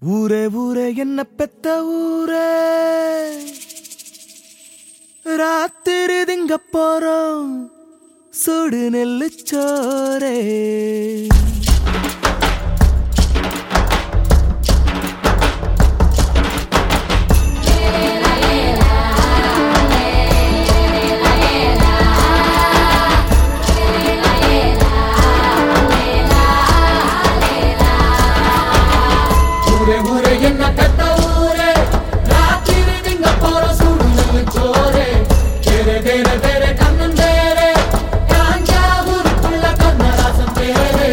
ஊரே ஊரே என்ன பெத்த ஊரே ராத்திரி திங்க போறோம் சுடு நெல்லு சோரே ஊரே ஊரே என்ன பெத்த ஊரே ராத்திரி திங்க போற சூடு நெல்லு சோரே தேரே தேரே தேரே கண்ணன் தேரே காஞ்சாவூருக்குள்ள கண்ணராசன் தேரே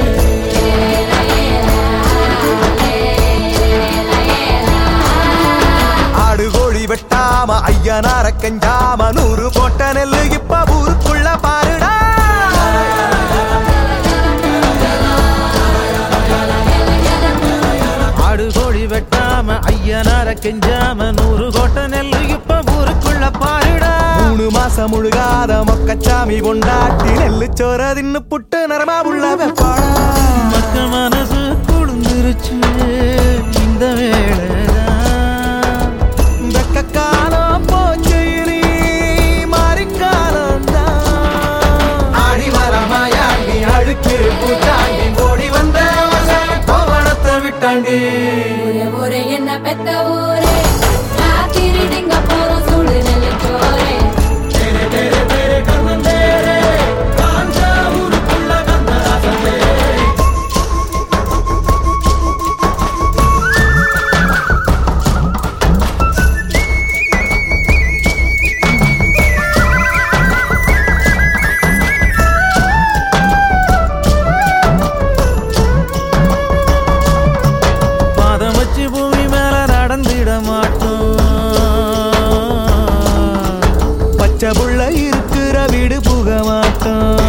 ஆடு கோழி வெட்டாம ஐயனார கெஞ்சாம நூறு போட்ட நெல்லு இப்ப ஊருக்குள்ள பாருடா ஆடு கோழி வெட்டாம ஐயனார கெஞ்சாம நூறு கோட்டை நெல்லு இப்ப ஊருக்குள்ள பாருடா மூணு மாசம் முழுகாத மொக்கச்சாமி பொண்டாட்டி நெல்லு சோற தின்னு புட்டு நரமா உள்ள வெப்பாடா மக்கள் மனசு குளிர்ந்துருச்சு இந்த வேளைதான் வெக்க காலம் போச்சு இனி மாறிக்காலம் ஆடி வரமாயாண்டி அழுக்கு பூச்சாண்டி ஓடி வந்த கோவணத்தை விட்டாண்டி ஊரே ஊரே என்ன பெத்த ஊரே ராத்திரி திங்க போறோம் சுடு நெல்லு சோரே தேரே தேரே தேரே கண்ணன் தேரே காஞ்சாவூருக்குள்ள கண்ணராசன் தேரே பாதம் வச்சு பூமி மேல நடந்திட மாட்டோம் பச்சை புள்ள இருக்கிற வீடு புக மாட்டோம்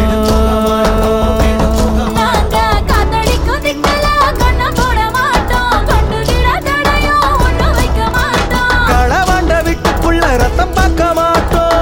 நாங்க காத்தடிக்கும் திக்கல கண்ண போட மாட்டோம் கண்டு கிட தடையும் ஒண்ணும் வைக்க மாட்டோம் களவாண்ட வீட்டுக்குள்ள ரத்தம் பார்க்க மாட்டோம்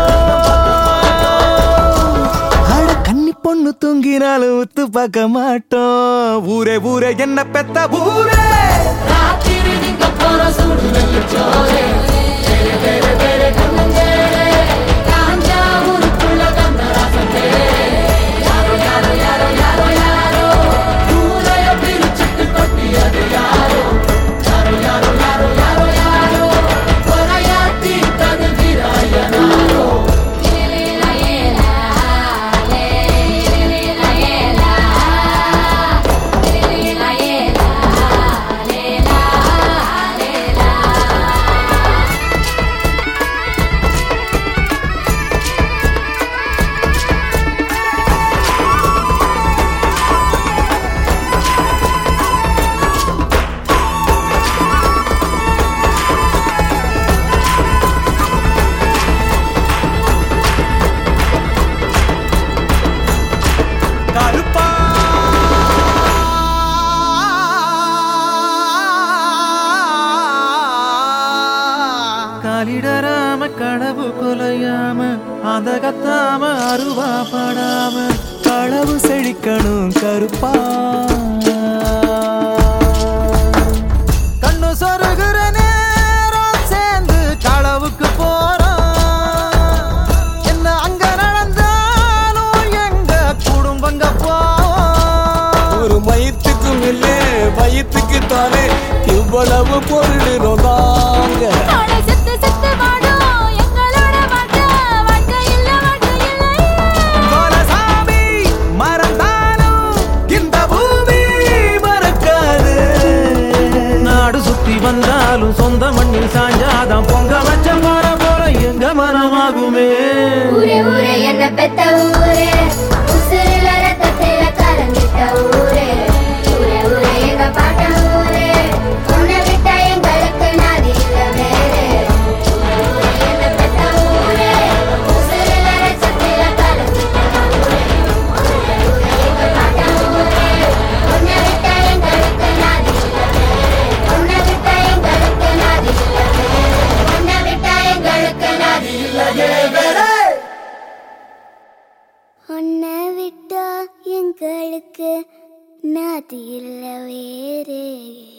அட கன்னி பொண்ணு தூங்கினாலும் உத்து பார்க்க மாட்டோம் ஊரே ஊரே என்ன பெத்த ஊரே ராத்திரி திங்க போற சூடு நெல்லு சோரே தேரே தேரே தேரே கண்ணன் தேரே காஞ்சாவூருக்குள்ள கண்ணராசன் தேரே யாரோ யாரோ யாரோ யாரோ யாரோ ஊரைய பிரிச்சுட்டு கொட்டியது யாரோ யாரோ யாரோ யாரோ யாரோ யாரோ கொலையாட்டி தகுதிராயனாரோ ஏலேலா ஏலா ஏலேலா ஏலா ஏலேலா ஏலா லேலா லேலா கருப்பா காலிடராம கனவு கொலையாம அந்த கத்தாம அருவா படாம களவு செழிக்கணும் கருப்பா கண்ணு சொருகிற நேரம் சேர்ந்து களவுக்கு போறோம் என்ன அங்க நடந்தாலும் எங்க குடும்பங்க போவோம் ஒரு மயித்துக்கு மேலே வயிற்றுக்கு தானே இவ்வளவு பொருளினோம் நாங்க நாளை செத்து செத்து வாடும் எங்களோட வாழ்க்கை வாழ்க்கை இல்ல வாழ்க்கை இல்லை கோலசாமி மறந்தாலும் இந்த பூமி மறக்காது நாடு சுத்தி வந்தாலும் சொந்த மண்ணில் சாஞ்சாதான் பொங்க வச்ச போற போற எங்க மனமாகுமே ஊரே ஊரே என்ன பெத்த ஊரே உசுரில ரத்தத்தில கலந்துட்ட ஊரே ஊரே ஊரே எங்க பாட்ட ஊரே உன்னை விட்டா எங்களுக்கு நாதி இல்ல வேறே ஊரே ஊரே என்ன பெத்த ஊரே உசுரில ரத்தத்தில கலந்துட்ட ஊரே ஊரே ஊரே எங்க பாட்ட ஊரே உன்னை விட்டா எங்களுக்கு நாதி இல்ல வேறே உன்னை விட்டா எங்களுக்கு நாதி இல்ல வேறே உன்னை விட்டா எங்களுக்கு நாதி இல்ல வேறே உன்னை விட்டா எங்களுக்கு நாதி இல்ல வேறே